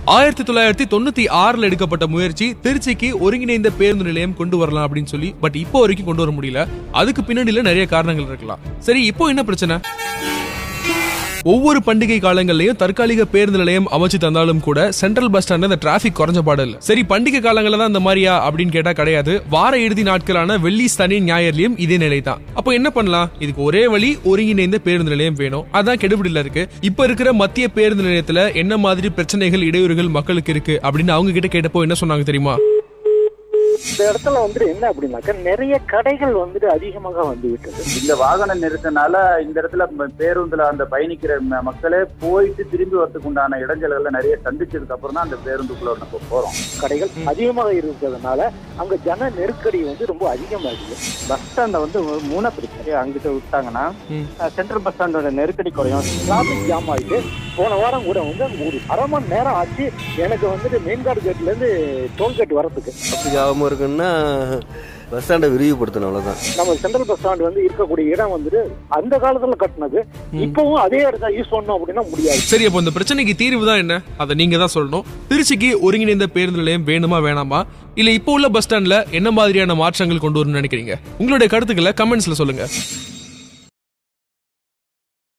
ஆயிரத்தி தொள்ளாயிரத்தி தொண்ணூத்தி ஆறுல எடுக்கப்பட்ட முயற்சி திருச்சிக்கு ஒருங்கிணைந்த பேருந்து நிலையம் கொண்டு வரலாம் அப்படின்னு சொல்லி பட் இப்போ வரைக்கும் கொண்டு வர முடியல அதுக்கு பின்னாடியில நிறைய காரணங்கள் இருக்கலாம் சரி இப்போ என்ன பிரச்சனை ஒவ்வொரு பண்டிகை காலங்கள்லயும் தற்காலிக பேருந்து நிலையம் அமைச்சு தந்தாலும் கூட சென்ட்ரல் பஸ் ஸ்டாண்ட்ல இந்த டிராபிக் குறைஞ்ச பாடு இல்ல சரி பண்டிகை காலங்கள்ல தான் இந்த மாதிரியா அப்படின்னு கேட்டா கிடையாது வார இறுதி நாட்களான வெள்ளி சனி ஞாயிறுலயும் இதே நிலை தான் அப்போ என்ன பண்ணலாம் இதுக்கு ஒரே வழி ஒருங்கிணைந்த பேருந்து நிலையம் வேணும் அதான் கெடுபிடில இருக்கு இப்ப இருக்கிற மத்திய பேருந்து நிலையத்துல என்ன மாதிரி பிரச்சனைகள் இடையூறுகள் மக்களுக்கு இருக்கு அப்படின்னு அவங்க கிட்ட கேட்டப்போ என்ன சொன்னாங்க தெரியுமா இந்த இடத்துல வந்துட்டு என்ன அப்படின்னாக்கா நிறைய கடைகள் வந்துட்டு அதிகமாக வந்து விட்டது இந்த வாகன நிறுத்தனால இந்த இடத்துல ம- பேருந்துல அந்த பயணிக்கிற ம- மக்களே போயிட்டு திரும்பி வரதுக்கு உண்டான இடைஞ்சல்களை நிறைய சந்திச்சதுக்கு அப்புறம் தான் அந்த பேருந்துக்குள்ள நம்ம போறோம் கடைகள் அதிகமாக இருக்கிறதுனால அங்க ஜன நெருக்கடி வந்து ரொம்ப அதிகமாகுது பஸ் ஸ்டாண்ட வந்து மூணா பிரிச்சு அங்கிட்ட விட்டாங்கன்னா ம். சென்ட்ரல் பஸ் ஸ்டாண்டோட நெருக்கடி குறையும் டிராபிக் ஜாம் ஆயிட்டு போன வாரம் கூட வந்து ஒரு அரை மணி நேரம் ஆச்சு எனக்கு வந்துட்டு மெயின்கார்டு கேட்ல இருந்து டோல்கேட் வரதுக்கு டிராஃபிக் ஆகாமல் இருக்குன்னா பஸ் ஸ்டாண்டை விரிவுபடுத்தணும் அவ்வளோதான் நம்ம சென்ட்ரல் பஸ் ஸ்டாண்ட் வந்து இருக்கக்கூடிய இடம் வந்துட்டு அந்த காலத்துல கட்டினது இப்பவும் அதே இடத்த யூஸ் பண்ணோம் அப்படின்னா முடியாது சரி அப்போ இந்த பிரச்சனைக்கு தீர்வு தான் என்ன அதை நீங்க தான் சொல்லணும் திருச்சிக்கு ஒருங்கிணைந்த பேருந்து நிலையம் வேணுமா வேணாமா இல்ல இப்போ உள்ள பஸ் ஸ்டாண்ட்ல என்ன மாதிரியான மாற்றங்கள் கொண்டு வரணும்னு நினைக்கிறீங்க உங்களுடைய கருத்துக்களை கமெண்ட்ஸ்ல சொல்லுங்க